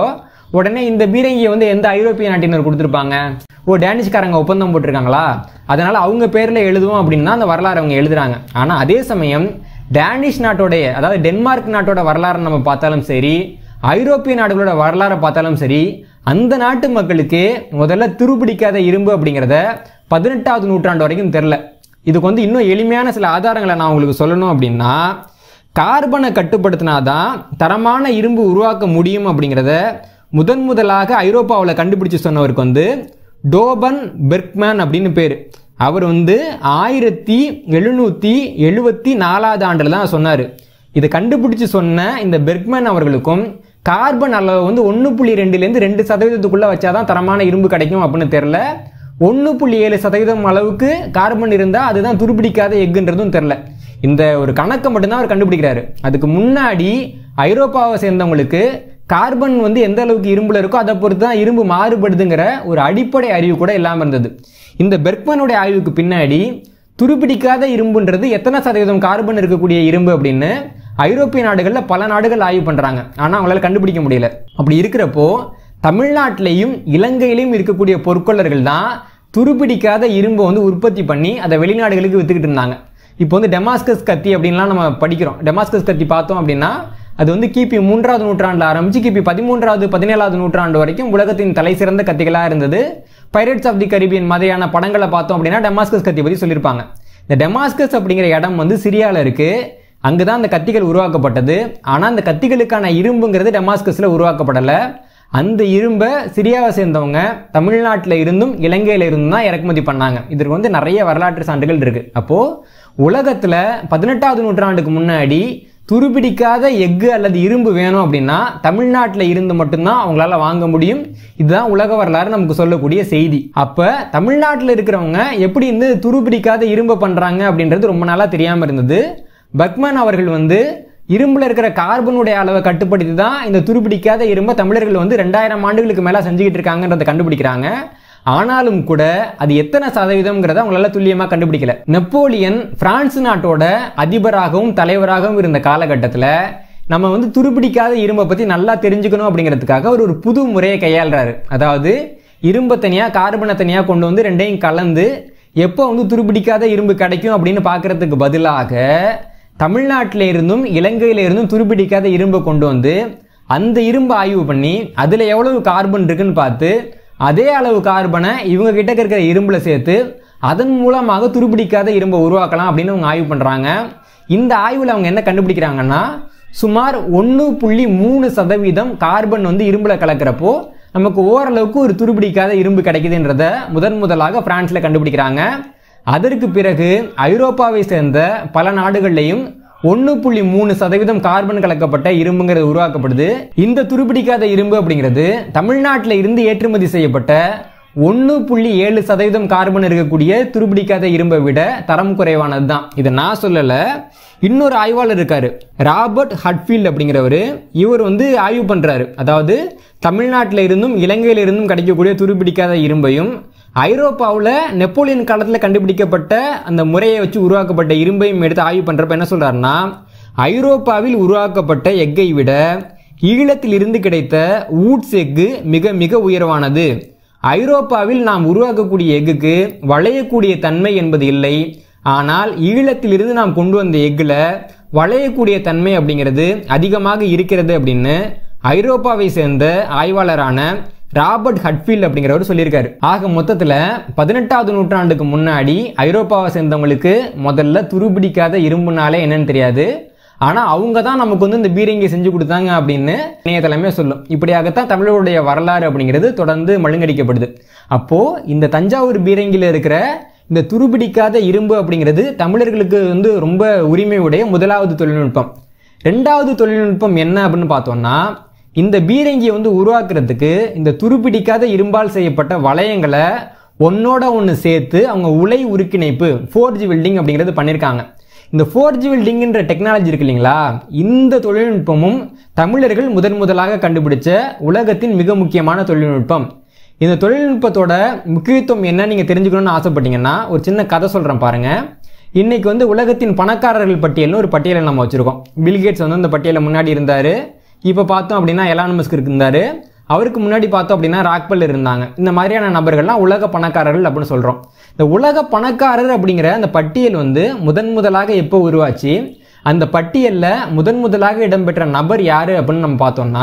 உடனே இந்த பீரங்கியை வந்து எந்த ஐரோப்பிய நாட்டினர் கொடுத்துருப்பாங்க ஓ டேனிஷ்காரங்க ஒப்பந்தம் போட்டிருக்காங்களா அதனால அவங்க பேர்ல எழுதுவோம் அப்படின்னு அந்த வரலாறு அவங்க எழுதுறாங்க ஆனா அதே சமயம் டேனிஷ் நாட்டோடைய அதாவது டென்மார்க் நாட்டோட வரலாறு நம்ம பார்த்தாலும் சரி ஐரோப்பிய நாடுகளோட வரலாறை பார்த்தாலும் சரி அந்த நாட்டு மக்களுக்கு முதல்ல துருப்பிடிக்காத இரும்பு அப்படிங்கிறத பதினெட்டாவது நூற்றாண்டு வரைக்கும் தெரில இதுக்கு வந்து இன்னும் எளிமையான சில ஆதாரங்களை நான் உங்களுக்கு சொல்லணும் அப்படின்னா கார்பனை கட்டுப்படுத்தினாதான் தரமான இரும்பு உருவாக்க முடியும் அப்படிங்கிறத முதன் முதலாக ஐரோப்பாவில் கண்டுபிடிச்சு சொன்னவருக்கு வந்து டோபன் பெர்க்மேன் அப்படின்னு பேர் அவர் வந்து ஆயிரத்தி எழுநூற்றி எழுபத்தி நாலாவது ஆண்டில் தான் சொன்னார் இதை கண்டுபிடிச்சு சொன்ன இந்த பெர்க்மேன் அவர்களுக்கும் கார்பன் அளவு வந்து ஒன்று புள்ளி ரெண்டுலேருந்து ரெண்டு சதவீதத்துக்குள்ளே வச்சாதான் தரமான இரும்பு கிடைக்கும் அப்படின்னு தெரில ஒன்று புள்ளி ஏழு சதவீதம் அளவுக்கு கார்பன் இருந்தால் அதுதான் துருப்பிடிக்காத எக்குன்றதும் தெரில இந்த ஒரு கணக்கை மட்டும்தான் அவர் கண்டுபிடிக்கிறாரு அதுக்கு முன்னாடி ஐரோப்பாவை சேர்ந்தவங்களுக்கு கார்பன் வந்து எந்த அளவுக்கு இரும்புல இருக்கோ அதை பொறுத்து தான் இரும்பு மாறுபடுதுங்கிற ஒரு அடிப்படை அறிவு கூட இல்லாமல் இருந்தது இந்த பெர்க்மனுடைய ஆய்வுக்கு பின்னாடி துருப்பிடிக்காத இரும்புன்றது எத்தனை சதவீதம் கார்பன் இருக்கக்கூடிய இரும்பு அப்படின்னு ஐரோப்பிய நாடுகளில் பல நாடுகள் ஆய்வு பண்ணுறாங்க ஆனால் அவங்களால கண்டுபிடிக்க முடியல அப்படி இருக்கிறப்போ தமிழ்நாட்டிலையும் இலங்கையிலையும் இருக்கக்கூடிய பொற்கொள்ளர்கள் தான் துருப்பிடிக்காத இரும்பை வந்து உற்பத்தி பண்ணி அதை வெளிநாடுகளுக்கு வித்துக்கிட்டு இருந்தாங்க இப்போ வந்து டெமாஸ்கஸ் கத்தி அப்படின்லாம் நம்ம படிக்கிறோம் டெமாஸ்கஸ் கத்தி பார்த்தோம் அப்படின்னா அது வந்து கிபி மூன்றாவது நூற்றாண்டில் ஆரம்பிச்சு கிபி பதிமூன்றாவது பதினேழாவது நூற்றாண்டு வரைக்கும் உலகத்தின் தலை சிறந்த கத்திகளாக இருந்தது பைரட்ஸ் ஆஃப் தி கரிபியன் மாதிரியான படங்களை பார்த்தோம் அப்படின்னா டெமாஸ்கஸ் கத்தி பற்றி சொல்லியிருப்பாங்க இந்த டெமாஸ்கஸ் அப்படிங்கிற இடம் வந்து சிரியாவில் இருக்கு அங்கே தான் அந்த கத்திகள் உருவாக்கப்பட்டது ஆனால் அந்த கத்திகளுக்கான இரும்புங்கிறது டெமாஸ்கஸில் உருவாக்கப்படலை அந்த இரும்பை சிரியாவை சேர்ந்தவங்க தமிழ்நாட்டில் இருந்தும் இலங்கையில் இருந்தும் தான் இறக்குமதி பண்ணாங்க இதற்கு வந்து நிறைய வரலாற்று சான்றுகள் இருக்கு அப்போ உலகத்தில் பதினெட்டாவது நூற்றாண்டுக்கு முன்னாடி துருப்பிடிக்காத எஃகு அல்லது இரும்பு வேணும் அப்படின்னா தமிழ்நாட்டில் இருந்து மட்டும்தான் அவங்களால வாங்க முடியும் இதுதான் உலக வரலாறு நமக்கு சொல்லக்கூடிய செய்தி அப்ப தமிழ்நாட்டில் இருக்கிறவங்க எப்படி இந்த துருப்பிடிக்காத இரும்பை பண்றாங்க அப்படின்றது ரொம்ப நாளா தெரியாம இருந்தது பக்மன் அவர்கள் வந்து இரும்புல இருக்கிற கார்பனுடைய அளவை கட்டுப்படுத்தி தான் இந்த துருப்பிடிக்காத இரும்பை தமிழர்கள் வந்து ரெண்டாயிரம் ஆண்டுகளுக்கு மேல செஞ்சுக்கிட்டு இருக்காங்கன்றதை கண்டுபிடிக்கிறாங்க ஆனாலும் கூட அது எத்தனை சதவீதம்ங்கிறத அவங்களால துல்லியமா கண்டுபிடிக்கல நெப்போலியன் பிரான்ஸ் நாட்டோட அதிபராகவும் தலைவராகவும் இருந்த காலகட்டத்தில் நம்ம வந்து துருப்பிடிக்காத இரும்பை பத்தி நல்லா தெரிஞ்சுக்கணும் அப்படிங்கிறதுக்காக அவர் ஒரு புது முறையை கையாளுறாரு அதாவது இரும்பை தனியா கார்பனை தனியா கொண்டு வந்து ரெண்டையும் கலந்து எப்போ வந்து துருப்பிடிக்காத இரும்பு கிடைக்கும் அப்படின்னு பார்க்கறதுக்கு பதிலாக தமிழ்நாட்டில இருந்தும் இலங்கையில இருந்தும் துருப்பிடிக்காத இரும்பை கொண்டு வந்து அந்த இரும்பை ஆய்வு பண்ணி அதுல எவ்வளவு கார்பன் இருக்குன்னு பார்த்து அதே அளவு கார்பனை இவங்க கிட்ட இருக்கிற இரும்புல சேர்த்து அதன் மூலமாக துருப்பிடிக்காத இரும்பை உருவாக்கலாம் அப்படின்னு அவங்க ஆய்வு பண்றாங்க இந்த ஆய்வுல அவங்க என்ன கண்டுபிடிக்கிறாங்கன்னா சுமார் ஒன்று புள்ளி மூணு சதவீதம் கார்பன் வந்து இரும்புல கலக்கிறப்போ நமக்கு ஓரளவுக்கு ஒரு துருப்பிடிக்காத இரும்பு கிடைக்குதுன்றத முதன் முதலாக பிரான்ஸ்ல கண்டுபிடிக்கிறாங்க அதற்கு பிறகு ஐரோப்பாவை சேர்ந்த பல நாடுகள்லையும் ஒன்று புள்ளி மூணு சதவீதம் கார்பன் கலக்கப்பட்ட இரும்புங்கிறது உருவாக்கப்படுது இந்த துருப்பிடிக்காத இரும்பு அப்படிங்கிறது தமிழ்நாட்டில் இருந்து ஏற்றுமதி செய்யப்பட்ட ஒன்று புள்ளி ஏழு சதவீதம் கார்பன் இருக்கக்கூடிய துருப்பிடிக்காத இரும்பை விட தரம் குறைவானது தான் இதை நான் சொல்லலை இன்னொரு ஆய்வாளர் இருக்காரு ராபர்ட் ஹட்ஃபீல்ட் அப்படிங்கிறவர் இவர் வந்து ஆய்வு பண்றாரு அதாவது தமிழ்நாட்டில் இருந்தும் இலங்கையில இருந்தும் கிடைக்கக்கூடிய துருப்பிடிக்காத இரும்பையும் ஐரோப்பாவில் நெப்போலியன் காலத்தில் கண்டுபிடிக்கப்பட்ட அந்த முறையை வச்சு உருவாக்கப்பட்ட இரும்பையும் எடுத்து ஆய்வு பண்றப்ப என்ன சொல்றாருன்னா ஐரோப்பாவில் உருவாக்கப்பட்ட எக்கை விட ஈழத்தில் இருந்து கிடைத்த ஊட்ஸ் எக்கு மிக மிக உயர்வானது ஐரோப்பாவில் நாம் உருவாக்கக்கூடிய எக்குக்கு வளையக்கூடிய தன்மை என்பது இல்லை ஆனால் ஈழத்திலிருந்து நாம் கொண்டு வந்த எக்குல வளையக்கூடிய தன்மை அப்படிங்கிறது அதிகமாக இருக்கிறது அப்படின்னு ஐரோப்பாவை சேர்ந்த ஆய்வாளரான ராபர்ட் ஹட்ஃபீல்ட் அப்படிங்கிறவர் சொல்லியிருக்காரு ஆக மொத்தத்தில் பதினெட்டாவது நூற்றாண்டுக்கு முன்னாடி ஐரோப்பாவை சேர்ந்தவங்களுக்கு முதல்ல துருபிடிக்காத இரும்புனாலே என்னன்னு தெரியாது ஆனால் அவங்க தான் நமக்கு வந்து இந்த பீரங்கி செஞ்சு கொடுத்தாங்க அப்படின்னு இணையதளமே சொல்லும் இப்படியாகத்தான் தமிழருடைய வரலாறு அப்படிங்கிறது தொடர்ந்து மழுங்கடிக்கப்படுது அப்போ இந்த தஞ்சாவூர் பீரங்கியில் இருக்கிற இந்த துருபிடிக்காத இரும்பு அப்படிங்கிறது தமிழர்களுக்கு வந்து ரொம்ப உரிமையுடைய முதலாவது தொழில்நுட்பம் ரெண்டாவது தொழில்நுட்பம் என்ன அப்படின்னு பார்த்தோம்னா இந்த பீரங்கியை வந்து உருவாக்குறதுக்கு இந்த துருப்பிடிக்காத இரும்பால் செய்யப்பட்ட வளையங்களை ஒன்னோட ஒன்று சேர்த்து அவங்க உலை உருக்கிணைப்பு ஃபோர்ஜி வெல்டிங் அப்படிங்கிறது பண்ணியிருக்காங்க இந்த ஃபோர்ஜி வெல்டிங்ன்ற டெக்னாலஜி இருக்கு இல்லைங்களா இந்த தொழில்நுட்பமும் தமிழர்கள் முதன் முதலாக கண்டுபிடிச்ச உலகத்தின் மிக முக்கியமான தொழில்நுட்பம் இந்த தொழில்நுட்பத்தோட முக்கியத்துவம் என்ன நீங்கள் தெரிஞ்சுக்கணும்னு ஆசைப்பட்டீங்கன்னா ஒரு சின்ன கதை சொல்கிறேன் பாருங்க இன்னைக்கு வந்து உலகத்தின் பணக்காரர்கள் பட்டியல்னு ஒரு பட்டியலை நம்ம வச்சிருக்கோம் பில்கேட்ஸ் வந்து அந்த பட்டியலில் முன்னாடி இருந்தார் இப்போ பார்த்தோம் அப்படின்னா எலான் மஸ்க் இருந்தார் அவருக்கு முன்னாடி பார்த்தோம் அப்படின்னா ராக்பெல் இருந்தாங்க இந்த மாதிரியான நபர்கள்லாம் உலக பணக்காரர்கள் அப்படின்னு சொல்கிறோம் இந்த உலக பணக்காரர் அப்படிங்கிற அந்த பட்டியல் வந்து முதன் முதலாக எப்போ உருவாச்சு அந்த பட்டியலில் முதன் முதலாக இடம்பெற்ற நபர் யார் அப்படின்னு நம்ம பார்த்தோம்னா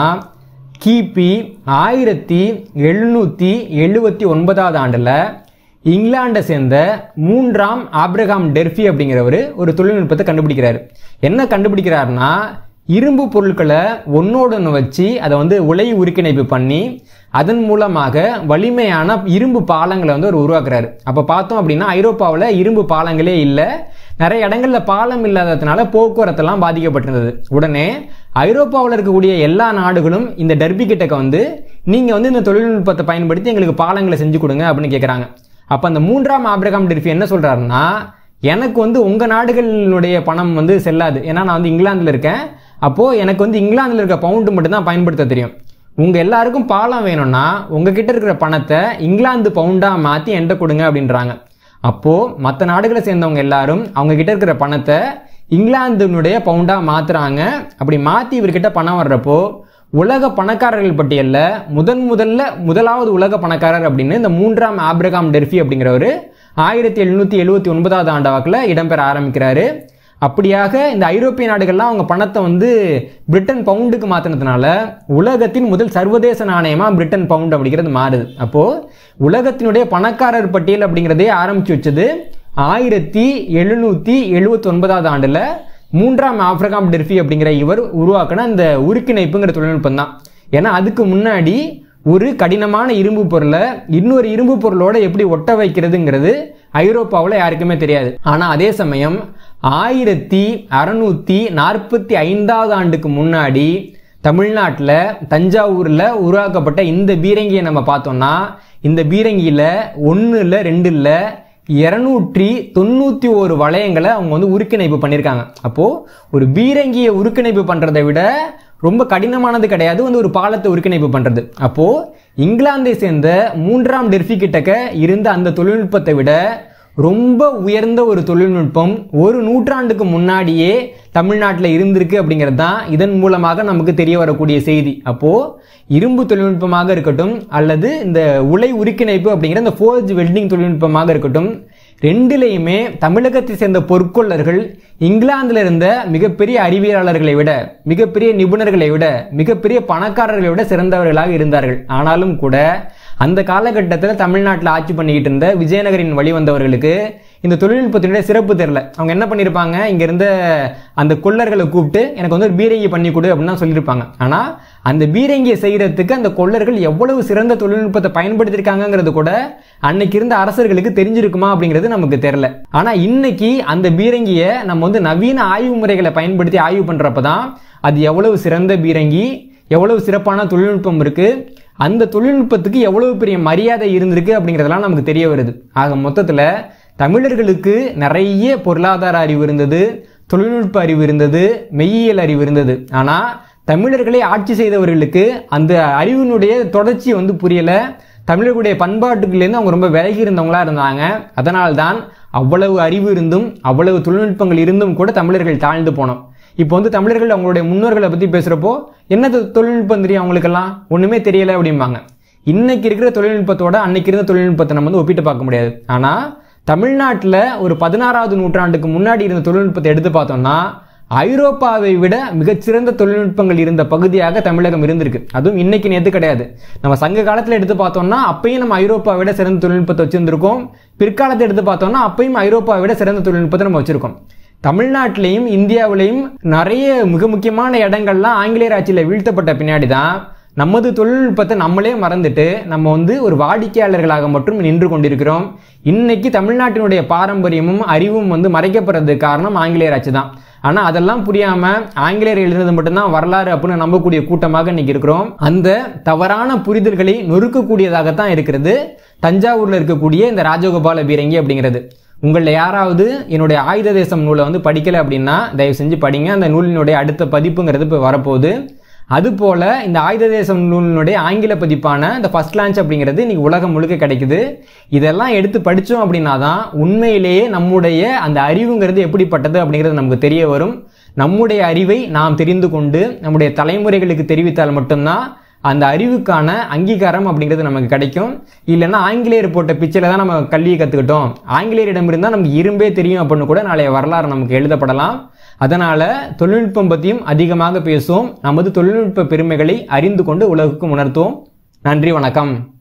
கிபி ஆயிரத்தி எழுநூற்றி எழுபத்தி ஒன்பதாவது ஆண்டில் இங்கிலாண்டை சேர்ந்த மூன்றாம் ஆப்ரகாம் டெர்ஃபி அப்படிங்கிறவர் ஒரு தொழில்நுட்பத்தை கண்டுபிடிக்கிறாரு என்ன கண்டுபிடிக்கிறாருன்னா இரும்பு பொருட்களை ஒன்னோடு ஒன்று வச்சு அதை வந்து உலை உருக்கிணைப்பு பண்ணி அதன் மூலமாக வலிமையான இரும்பு பாலங்களை வந்து அவர் உருவாக்குறாரு அப்போ பார்த்தோம் அப்படின்னா ஐரோப்பாவில் இரும்பு பாலங்களே இல்லை நிறைய இடங்கள்ல பாலம் இல்லாததுனால போக்குவரத்தெல்லாம் பாதிக்கப்பட்டிருந்தது உடனே ஐரோப்பாவில் இருக்கக்கூடிய எல்லா நாடுகளும் இந்த டர்பி கிட்டக்க வந்து நீங்கள் வந்து இந்த தொழில்நுட்பத்தை பயன்படுத்தி எங்களுக்கு பாலங்களை செஞ்சு கொடுங்க அப்படின்னு கேட்குறாங்க அப்போ அந்த மூன்றாம் ஆப்ரகாம் டெர்ஃபி என்ன சொல்கிறாருன்னா எனக்கு வந்து உங்கள் நாடுகளினுடைய பணம் வந்து செல்லாது ஏன்னா நான் வந்து இங்கிலாந்தில் இருக்கேன் அப்போது எனக்கு வந்து இங்கிலாந்தில் இருக்க பவுண்டு மட்டும்தான் பயன்படுத்த தெரியும் உங்கள் எல்லாருக்கும் பாலம் வேணும்னா உங்ககிட்ட இருக்கிற பணத்தை இங்கிலாந்து பவுண்டாக மாற்றி என்கிட்ட கொடுங்க அப்படின்றாங்க அப்போது மற்ற நாடுகளை சேர்ந்தவங்க எல்லாரும் அவங்க கிட்ட இருக்கிற பணத்தை இங்கிலாந்தினுடைய பவுண்டாக மாற்றுறாங்க அப்படி மாற்றி இவர்கிட்ட பணம் வர்றப்போ உலக பணக்காரர்கள் பட்டியலில் முதன் முதல்ல முதலாவது உலக பணக்காரர் அப்படின்னு இந்த மூன்றாம் ஆப்ரகாம் டெர்ஃபி அப்படிங்கிறவர் ஆயிரத்தி எழுநூற்றி எழுபத்தி ஒன்பதாவது ஆண்டு வாக்கில் இடம்பெற ஆரம்பிக்கிறாரு அப்படியாக இந்த ஐரோப்பிய நாடுகள்லாம் அவங்க பணத்தை வந்து பிரிட்டன் பவுண்டுக்கு மாற்றினதுனால உலகத்தின் முதல் சர்வதேச நாணயமாக பிரிட்டன் பவுண்ட் அப்படிங்கிறது மாறுது அப்போது உலகத்தினுடைய பணக்காரர் பட்டியல் அப்படிங்கிறதே ஆரம்பித்து வச்சது ஆயிரத்தி எழுநூற்றி எழுபத்தி ஒன்பதாவது ஆண்டில் மூன்றாம் ஆப்ரகாம் டெர்ஃபி அப்படிங்கிற இவர் உருவாக்கின அந்த உருக்கிணைப்புங்கிற தொழில்நுட்பம் தான் ஏன்னா அதுக்கு முன்னாடி ஒரு கடினமான இரும்பு பொருளை இன்னொரு இரும்பு பொருளோட எப்படி ஒட்ட வைக்கிறதுங்கிறது ஐரோப்பாவில் யாருக்குமே தெரியாது ஆனால் அதே சமயம் ஆயிரத்தி அறநூற்றி நாற்பத்தி ஐந்தாவது ஆண்டுக்கு முன்னாடி தமிழ்நாட்டில் தஞ்சாவூரில் உருவாக்கப்பட்ட இந்த பீரங்கியை நம்ம பார்த்தோம்னா இந்த பீரங்கியில் ஒன்று இல்லை ரெண்டு இல்லை இரநூற்றி தொண்ணூற்றி ஒரு வளையங்களை அவங்க வந்து உருக்கிணைப்பு பண்ணியிருக்காங்க அப்போது ஒரு பீரங்கியை உருக்கிணைப்பு பண்ணுறதை விட ரொம்ப கடினமானது கிடையாது வந்து ஒரு பாலத்தை உருக்கிணைப்பு பண்ணுறது அப்போது இங்கிலாந்தை சேர்ந்த மூன்றாம் டெர்ஃபி கிட்டக்க இருந்த அந்த தொழில்நுட்பத்தை விட ரொம்ப உயர்ந்த ஒரு தொழில்நுட்பம் ஒரு நூற்றாண்டுக்கு முன்னாடியே தமிழ்நாட்டில் இருந்திருக்கு அப்படிங்கிறது தான் இதன் மூலமாக நமக்கு தெரிய வரக்கூடிய செய்தி அப்போது இரும்பு தொழில்நுட்பமாக இருக்கட்டும் அல்லது இந்த உலை உருக்கிணைப்பு அப்படிங்கிற இந்த ஃபோர்ஜ் வெல்டிங் தொழில்நுட்பமாக இருக்கட்டும் ரெண்டுலேயுமே தமிழகத்தை சேர்ந்த பொற்கொள்ளர்கள் இங்கிலாந்தில் இருந்த மிகப்பெரிய அறிவியலாளர்களை விட மிகப்பெரிய நிபுணர்களை விட மிகப்பெரிய பணக்காரர்களை விட சிறந்தவர்களாக இருந்தார்கள் ஆனாலும் கூட அந்த காலகட்டத்தில் தமிழ்நாட்டில் ஆட்சி பண்ணிக்கிட்டு இருந்த விஜயநகரின் வழி வந்தவர்களுக்கு இந்த தொழில்நுட்பத்தினுடைய சிறப்பு தெரில அவங்க என்ன பண்ணியிருப்பாங்க இங்க இருந்த அந்த கொள்ளர்களை கூப்பிட்டு எனக்கு வந்து ஒரு பீரங்கி பண்ணி கொடு அப்படின்னு தான் சொல்லியிருப்பாங்க ஆனால் அந்த பீரங்கியை செய்யறதுக்கு அந்த கொள்ளர்கள் எவ்வளவு சிறந்த தொழில்நுட்பத்தை பயன்படுத்தியிருக்காங்கிறது கூட அன்னைக்கு இருந்த அரசர்களுக்கு தெரிஞ்சிருக்குமா அப்படிங்கிறது நமக்கு தெரில ஆனால் இன்னைக்கு அந்த பீரங்கியை நம்ம வந்து நவீன ஆய்வு முறைகளை பயன்படுத்தி ஆய்வு பண்ணுறப்ப தான் அது எவ்வளவு சிறந்த பீரங்கி எவ்வளவு சிறப்பான தொழில்நுட்பம் இருக்கு அந்த தொழில்நுட்பத்துக்கு எவ்வளவு பெரிய மரியாதை இருந்திருக்கு அப்படிங்கிறதெல்லாம் நமக்கு தெரிய வருது ஆக மொத்தத்தில் தமிழர்களுக்கு நிறைய பொருளாதார அறிவு இருந்தது தொழில்நுட்ப அறிவு இருந்தது மெய்யியல் அறிவு இருந்தது ஆனால் தமிழர்களை ஆட்சி செய்தவர்களுக்கு அந்த அறிவினுடைய தொடர்ச்சி வந்து புரியல தமிழர்களுடைய பண்பாட்டுக்குள்ளேருந்து அவங்க ரொம்ப விலகி இருந்தவங்களா இருந்தாங்க அதனால்தான் அவ்வளவு அறிவு இருந்தும் அவ்வளவு தொழில்நுட்பங்கள் இருந்தும் கூட தமிழர்கள் தாழ்ந்து போனோம் இப்போ வந்து தமிழர்கள் அவங்களுடைய முன்னோர்களை பற்றி பேசுகிறப்போ என்ன தொ- தொழில்நுட்பம் தெரியும் அவங்களுக்கெல்லாம் ஒன்றுமே தெரியல அப்படிம்பாங்க இன்னைக்கு இருக்கிற தொழில்நுட்பத்தோட அன்னைக்கு இருந்த தொழில்நுட்பத்தை நம்ம வந்து ஒப்பிட்டு பார்க்க முடியாது ஆனால் தமிழ்நாட்டில் ஒரு பதினாறாவது நூற்றாண்டுக்கு முன்னாடி இருந்த தொழில்நுட்பத்தை எடுத்து பார்த்தோம்னா ஐரோப்பாவை விட மிகச்சிறந்த தொழில்நுட்பங்கள் இருந்த பகுதியாக தமிழகம் இருந்திருக்கு அதுவும் இன்னைக்கு நேத்து கிடையாது நம்ம சங்க காலத்தில் எடுத்து பார்த்தோம்னா அப்பயும் நம்ம ஐரோப்பாவை விட சிறந்த தொழில்நுட்பத்தை வச்சிருந்திருக்கோம் பிற்காலத்தை எடுத்து பார்த்தோம்னா அப்பயும் ஐரோப்பாவை விட சிறந்த தொழில்நுட்பத்தை நம்ம வச்சிருக்கோம் தமிழ்நாட்டிலையும் இந்தியாவிலையும் நிறைய மிக முக்கியமான இடங்கள்லாம் ஆங்கிலேயர் ஆட்சியில் வீழ்த்தப்பட்ட பின்னாடி தான் நமது தொழில்நுட்பத்தை நம்மளே மறந்துட்டு நம்ம வந்து ஒரு வாடிக்கையாளர்களாக மட்டும் நின்று கொண்டிருக்கிறோம் இன்னைக்கு தமிழ்நாட்டினுடைய பாரம்பரியமும் அறிவும் வந்து மறைக்கப்படுறதுக்கு காரணம் ஆங்கிலேயர் ஆட்சி தான் ஆனால் அதெல்லாம் புரியாம ஆங்கிலேயர் எழுதுனது மட்டும்தான் வரலாறு அப்படின்னு நம்பக்கூடிய கூட்டமாக இன்னைக்கு இருக்கிறோம் அந்த தவறான புரிதல்களை நொறுக்கக்கூடியதாகத்தான் இருக்கிறது தஞ்சாவூர்ல இருக்கக்கூடிய இந்த ராஜகோபால பீரங்கி அப்படிங்கிறது உங்களில் யாராவது என்னுடைய ஆயுத தேசம் நூலை வந்து படிக்கலை அப்படின்னா தயவு செஞ்சு படிங்க அந்த நூலினுடைய அடுத்த பதிப்புங்கிறது இப்போ வரப்போகுது அதுபோல இந்த ஆயுத தேசம் நூலினுடைய ஆங்கில பதிப்பான இந்த ஃபர்ஸ்ட் லான்ச் அப்படிங்கிறது இன்னைக்கு உலகம் முழுக்க கிடைக்குது இதெல்லாம் எடுத்து படித்தோம் அப்படின்னா தான் உண்மையிலேயே நம்முடைய அந்த அறிவுங்கிறது எப்படிப்பட்டது அப்படிங்கிறது நமக்கு தெரிய வரும் நம்முடைய அறிவை நாம் தெரிந்து கொண்டு நம்முடைய தலைமுறைகளுக்கு தெரிவித்தால் மட்டும்தான் அந்த அறிவுக்கான அங்கீகாரம் அப்படிங்கிறது நமக்கு கிடைக்கும் இல்லைன்னா ஆங்கிலேயர் போட்ட பிச்சையில் தான் நம்ம கல்வியை கற்றுக்கிட்டோம் ஆங்கிலேயரிடம் இருந்தால் நமக்கு இரும்பே தெரியும் அப்படின்னு கூட நாளைய வரலாறு நமக்கு எழுதப்படலாம் அதனால தொழில்நுட்பம் பற்றியும் அதிகமாக பேசுவோம் நமது தொழில்நுட்ப பெருமைகளை அறிந்து கொண்டு உலகுக்கு உணர்த்துவோம் நன்றி வணக்கம்